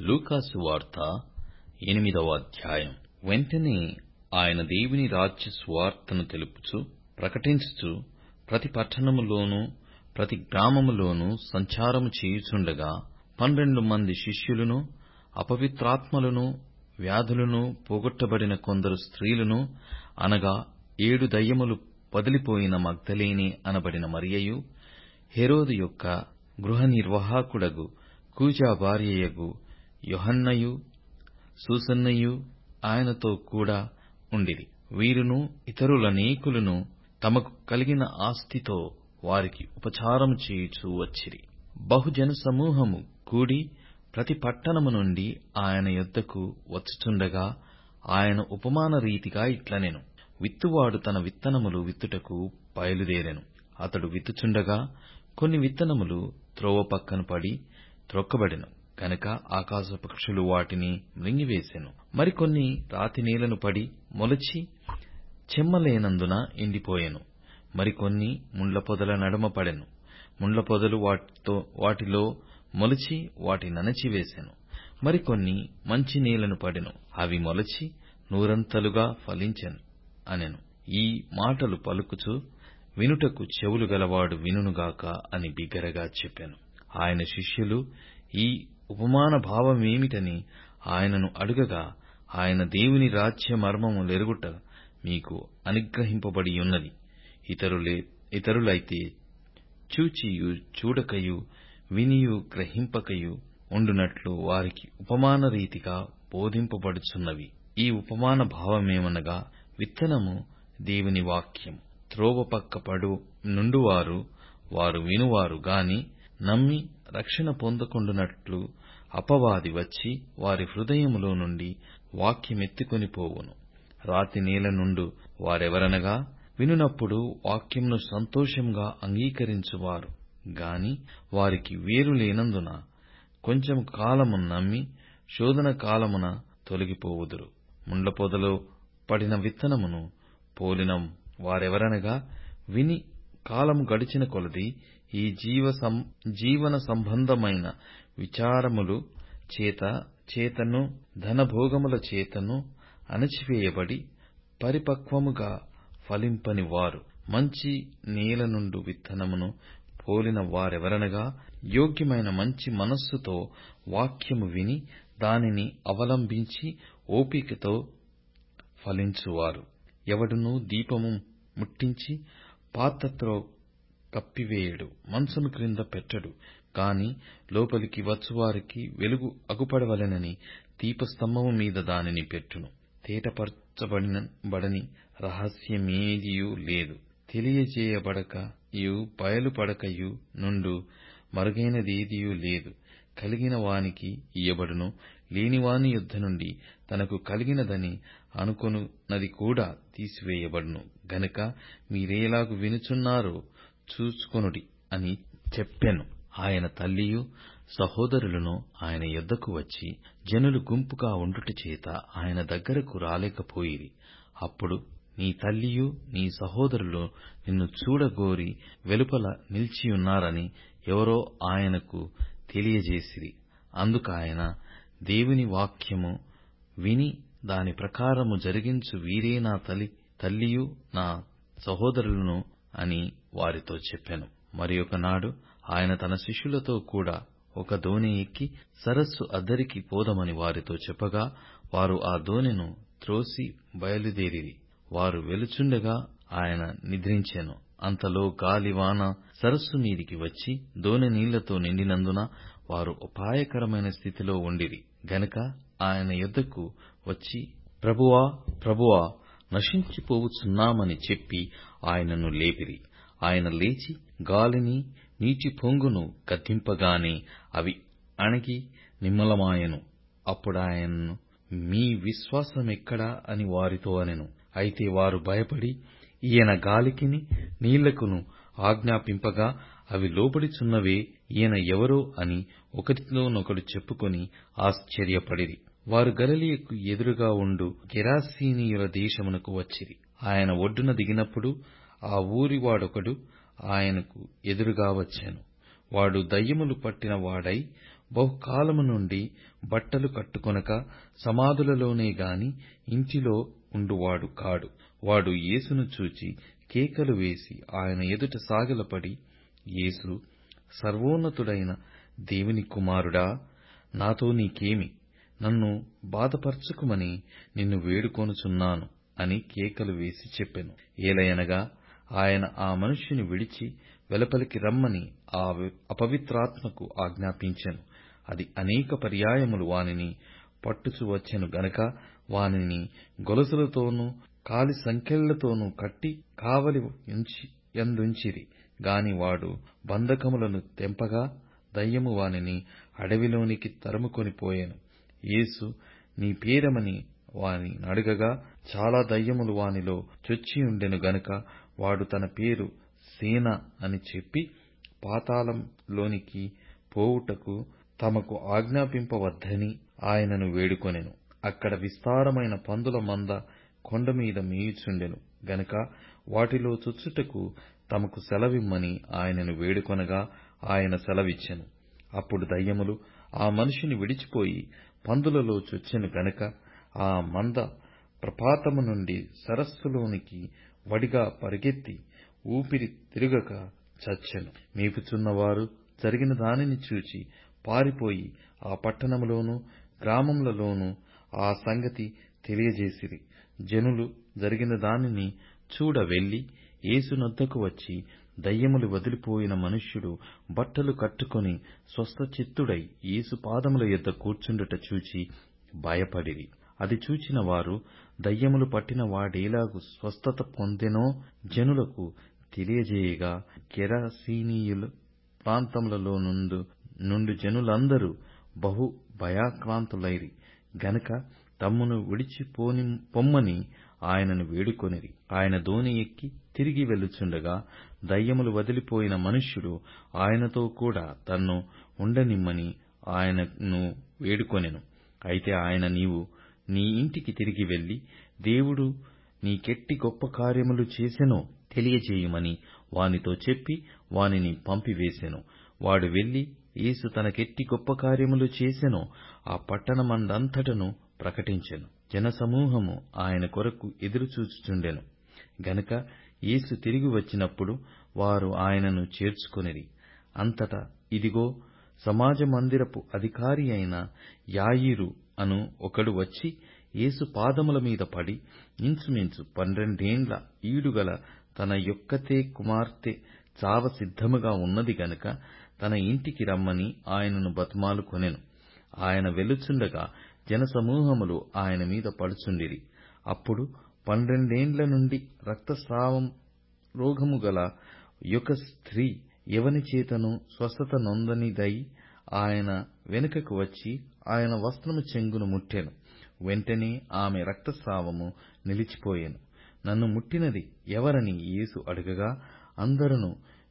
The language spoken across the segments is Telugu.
లూకాసు వార్త ఎనిమిదవ అధ్యాయం వెంటనే ఆయన దేవుని రాజ్య సువార్తను తెలుపుచు ప్రకటించుచు ప్రతి పట్టణములోనూ ప్రతి గ్రామములోనూ సంచారము చేయుచుండగా పన్నెండు మంది శిష్యులను అపవిత్రాత్మలను వ్యాధులను పోగొట్టబడిన కొందరు స్త్రీలను అనగా ఏడు దయ్యములు వదిలిపోయిన మగ్దలేనే అనబడిన మరియయు హెరోదు యొక్క గృహనిర్వాహకుడగు కూజా భార్యయగు యోహన్నయు సూసన్నయు ఆయనతో కూడా ఉండిరి వీరును ఇతరులనేకులను తమకు కలిగిన ఆస్తితో వారికి ఉపచారము చేయుచూ వచ్చిరి బహు జనసమూహము కూడి ప్రతి పట్టణము నుండి ఆయన యొద్దకు వచ్చుచుండగా ఆయన ఉపమాన రీతిగా ఇట్లనెను విత్తువాడు తన విత్తనములు విత్తుటకు బయలుదేరెను అతడు విత్తుచుండగా కొన్ని విత్తనములు త్రోవ పక్కన పడి త్రొక్కబడెను గనుక ఆకాశపక్షులు వాటిని మృంగివేసెను మరికొన్ని రాతినేలను పడి మొలచి చెమ్మలేనందున ఎండిపోయెను మరికొన్ని ముండ్ల పొదల నడుమ పడెను ముండ్ల పొదలు వాటిలో మొలచి వాటినణచివేసెను మరికొన్ని మంచి నేలను పడెను అవి మొలచి నూరంతలుగా ఫలించెను అనెను ఈ మాటలు పలుకుచు వినుటకు చెవులు గలవాడు వినుగాక అని బిగ్గరగా చెప్పెను ఆయన శిష్యులు ఈ ఉపమాన భావమేమిటని ఆయనను అడుగగా ఆయన దేవుని రాజ్య మర్మములెరుగుట మీకు అనుగ్రహింపబడియున్నది ఇతరులైతే చూచియు చూడకయు వినియు గ్రహింపకయు ఉండునట్లు వారికి ఉపమాన రీతిగా బోధింపబడుచున్నవి ఈ ఉపమాన భావమేమనగా విత్తనము దేవుని వాక్యం త్రోవ పక్క పడు నుండువారు వారు వినువారు గాని నమ్మి రక్షణ పొందకుండునట్లు అపవాది వచ్చి వారి హృదయములో నుండి వాక్యమెత్తుకొని పోవును రాతి నేల నుండు వారెవరనగా వినునప్పుడు వాక్యమును సంతోషంగా అంగీకరించువారు గాని వారికి వేరు లేనందున కొంచెం కాలము నమ్మి శోధన కాలమున తొలగిపోవుదురు ముండ్ల పొదలో పడిన విత్తనమును పోలిన వారెవరనగా విని కాలము గడిచిన కొలది ఈ జీవన సంబంధమైన విచారములు చేతను ధనభోగముల చేతను అణచివేయబడి పరిపక్వముగా ఫలింపని వారు మంచి నేల నుండు విత్తనమును పోలిన వారెవరనగా యోగ్యమైన మంచి మనస్సుతో వాక్యము విని దానిని అవలంబించి ఓపికతో ఫలించువారు ఎవడునూ దీపము ముట్టించి పాత్రతో కప్పివేయడు మంచము క్రింద పెట్టడు కాని లోపలికి వచ్చువారికి వెలుగు అగుపడవలెనని దీపస్తంభము మీద దానిని పెట్టును తేటపరచబడని రహస్యమేదియూ లేదు తెలియజేయబడకయు బయలుపడకయు నుండు మరుగైనదేదియూ లేదు కలిగిన వానికి ఇయ్యబడును లేనివాని యొద్ద నుండి తనకు కలిగినదని అనుకొనున్నది కూడా తీసివేయబడును గనుక మీరేలాగు వినుచున్నారో చూచుకొనుడి అని చెప్పెను ఆయన తల్లియు సహోదరులను ఆయన యొద్దకు వచ్చి జనులు గుంపుగా ఉండుట చేత ఆయన దగ్గరకు రాలేకపోయిరి అప్పుడు నీ తల్లియు నీ సహోదరులు నిన్ను చూడగోరి వెలుపల నిలిచియున్నారని ఎవరో ఆయనకు తెలియజేసిరి అందుకాయన దేవుని వాక్యము విని దాని ప్రకారము జరిగించు వీరే నా తల్లియు నా సహోదరులను అని వారితో చెప్పెను మరియొకనాడు ఆయన తన శిష్యులతో కూడా ఒక దోణి ఎక్కి సరస్సు అద్దరికి పోదమని వారితో చెప్పగా వారు ఆ దోణెను త్రోసి బయలుదేరిరి వారు వెలుచుండగా ఆయన నిద్రించెను అంతలో గాలి వాన సరస్సు మీదికి వచ్చి దోణె నీళ్లతో నిండినందున వారు అపాయకరమైన స్థితిలో ఉండిరి గనుక ఆయన యొద్దకు వచ్చి ప్రభువా ప్రభువా నశించిపోవుచున్నామని చెప్పి ఆయనను లేపిరి ఆయన లేచి గాలిని నీటి పొంగును గద్దింపగానే అవి అణగి నిమ్మలమాయెను అప్పుడాయన మీ విశ్వాసమెక్కడా అని వారితో అనెను అయితే వారు భయపడి ఈయన గాలికిని నీళ్లకును ఆజ్ఞాపింపగా అవి లోబడుచున్నవే ఈయన ఎవరో అని ఒకరితోనొకడు చెప్పుకొని ఆశ్చర్యపడిరి వారు గలిలయకు ఎదురుగా ఉండు గెరాసీనీయుల దేశమునకు వచ్చిరి ఆయన ఒడ్డున దిగినప్పుడు ఆ ఊరి వాడొకడు ఆయనకు ఎదురుగా వచ్చెను వాడు దయ్యములు పట్టిన వాడై బహుకాలము నుండి బట్టలు కట్టుకొనక సమాధులలోనే గాని ఇంటిలో ఉండువాడు కాడు వాడు యేసును చూచి కేకలు వేసి ఆయన ఎదుట సాగిలపడి యేసు సర్వోన్నతుడైన దేవుని కుమారుడా నాతో నీకేమి నన్ను బాధపరచుకుమని నిన్ను వేడుకొనుచున్నాను అని కేకలు వేసి చెప్పెను ఏలయనగా ఆయన ఆ మనుష్యుని విడిచి వెలుపలికి రమ్మని ఆ అపవిత్రాత్మకు ఆజ్ఞాపించెను అది అనేక పర్యాయములు వానిని పట్టుచు వచ్చెను గనక వానిని గొలుసులతోనూ కాలి సంకెళ్లతోనూ కట్టి కావలి యందుంచిరి గాని వాడు బంధకములను తెంపగా దయ్యము వానిని అడవిలోనికి తరుముకొని పోయెను యేసు నీ పేరేమని వానినడగగా చాలా దయ్యములు వానిలో చొచ్చియుండెను గనుక వాడు తన పేరు సేన అని చెప్పి పాతాళంలోనికి పోవుటకు తమకు ఆజ్ఞాపింపవద్దని ఆయనను వేడుకొనెను అక్కడ విస్తారమైన పందుల మంద కొండమీద మేయుచుండెను గనుక వాటిలో చొచ్చుటకు తమకు సెలవిమ్మని ఆయనను వేడుకొనగా ఆయన సెలవిచ్చెను అప్పుడు దయ్యములు ఆ మనిషిని విడిచిపోయి పందులలో చొచ్చెను గనుక ఆ మంద ప్రపాతము నుండి సరస్సులోనికి వడిగా పరుగెత్తి ఊపిరి తిరుగక చచ్చెను మేపుచున్నవారు జరిగిన దానిని చూచి పారిపోయి ఆ పట్టణములోనూ గ్రామములలోనూ ఆ సంగతి తెలియజేసిరి జనులు జరిగిన దానిని చూడ వెళ్లి యేసునొద్దకు వచ్చి దయ్యములు వదిలిపోయిన మనుష్యుడు బట్టలు కట్టుకొని స్వస్థచిత్తుడై యేసు పాదముల యొద్ద కూర్చుండుట చూచి భయపడిరి అది చూచిన వారు దయ్యములు పట్టిన వాడేలాగు స్వస్థత పొందెనో జనులకు తెలియజేయగా గెరసీనీయుల ప్రాంతములలో నుండు నుండు జనులందరూ బహు భయాక్రాంతులైరి గనక తమ్మును విడిచిపోని పొమ్మని ఆయనను వేడుకొనిరి ఆయన దోణి ఎక్కి తిరిగి వెళ్ళుచుండగా దయ్యములు వదిలిపోయిన మనుష్యుడు ఆయనతో కూడా తన్ను ఉండనిమ్మని ఆయనను వేడుకొనెను అయితే ఆయన నీవు నీ ఇంటికి తిరిగి వెళ్లి దేవుడు నీకెట్టి గొప్ప కార్యములు చేసెనో తెలియజేయుమని వానితో చెప్పి వానిని పంపివేసెను వాడు వెళ్లి యేసు తనకెట్టి గొప్ప కార్యములు చేసెనో ఆ పట్టణమందంతటను ప్రకటించెను జనసమూహము ఆయన కొరకు ఎదురుచూచుచుండెను గనుక యేసు తిరిగి వచ్చినప్పుడు వారు ఆయనను చేర్చుకొనిరి అంతటా ఇదిగో సమాజ మందిరపు అధికారి అయిన యాయీరు అను ఒకడు వచ్చి యేసు పాదముల మీద పడి ఇంచుమించు పన్నెండేండ్ల ఈడుగల తన యొక్కతే కుమార్తె చావ సిద్ధముగా ఉన్నది గనుక తన ఇంటికి రమ్మని ఆయనను బతిమాలుకొనెను ఆయన వెళ్ళుచుండగా జనసమూహములు ఆయన మీద పడుచుండిరి అప్పుడు పన్నెండేండ్ల నుండి రక్తస్రావం రోగము గల యొక్క స్త్రీ ఎవని చేతను స్వస్థత నొందనిదై ఆయన వెనుకకు వచ్చి ఆయన వస్త్రము చెంగును ముట్టెను వెంటనే ఆమె రక్తస్రావము నిలిచిపోయెను నన్ను ముట్టినది ఎవరని యేసు అడగగా అందరును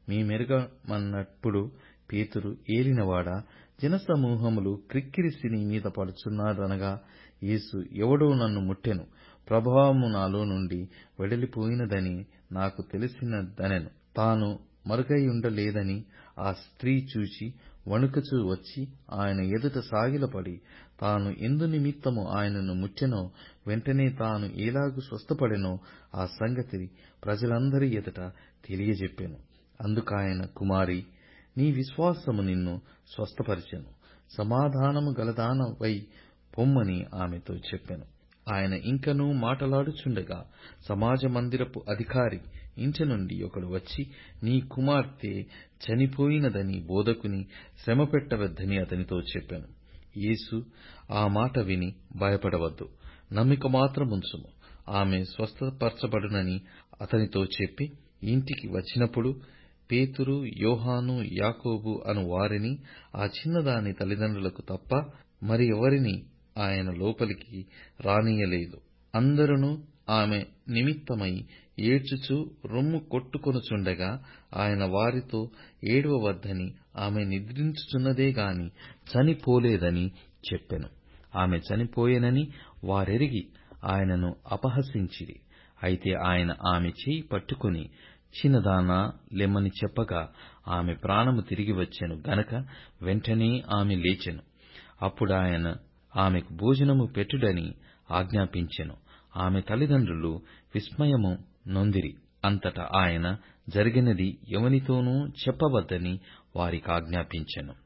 మేమెరగమన్నప్పుడు పేతురు ఏలినవాడా జనసమూహములు క్రిక్కిరిసి నీ మీద పడుచున్నారనగా యేసు ఎవడో నన్ను ముట్టెను ప్రభావము నాలో నుండి వెడలిపోయినదని నాకు తెలిసినదనెను తాను మరుగైయుండలేదని ఆ స్త్రీ చూచి వణుకుచూ వచ్చి ఆయన ఎదుట సాగిలపడి తాను ఎందు నిమిత్తము ఆయనను ముట్టెనో వెంటనే తాను ఎలాగు స్వస్థపడెనో ఆ సంగతి ప్రజలందరి ఎదుట తెలియజెప్పెను అందుకాయన కుమారీ నీ విశ్వాసము నిన్ను స్వస్థపరిచెను సమాధానము గలదానవై పొమ్మని ఆమెతో చెప్పెను ఆయన ఇంకనూ మాటలాడుచుండగా సమాజ మందిరపు అధికారి ఇంటి నుండి ఒకడు వచ్చి నీ కుమార్తె చనిపోయినదని బోధకుని శ్రమపెట్టవద్దని అతనితో చెప్పెను యేసు ఆ మాట విని భయపడవద్దు నమ్మిక మాత్రముంచుము ఆమె స్వస్థపరచబడునని అతనితో చెప్పి ఇంటికి వచ్చినప్పుడు పేతురు యోహాను యాకోబు అను వారిని ఆ చిన్నదాని తల్లిదండ్రులకు తప్ప మరి ఎవరిని ఆయన లోపలికి రానియ్యలేదు అందరును ఆమె నిమిత్తమై ఏడ్చుచూ రొమ్ము కొట్టుకొనుచుండగా ఆయన వారితో ఏడవవద్దని ఆమె నిద్రించుచున్నదే గాని చనిపోలేదని చెప్పెను ఆమె చనిపోయెనని వారెరిగి ఆయనను అపహసించిరి అయితే ఆయన ఆమె చేయి పట్టుకుని చిన్నదానా లెమ్మని చెప్పగా ఆమె ప్రాణము తిరిగి వచ్చెను గనక వెంటనే ఆమె లేచెను అప్పుడాయన ఆమెకు భోజనము పెట్టుడని ఆజ్ఞాపించెను ఆమె తల్లిదండ్రులు విస్మయము నొందిరి అంతట ఆయన జరిగినది ఎవనితోనూ చెప్పవద్దని వారికాజ్ఞాపించెను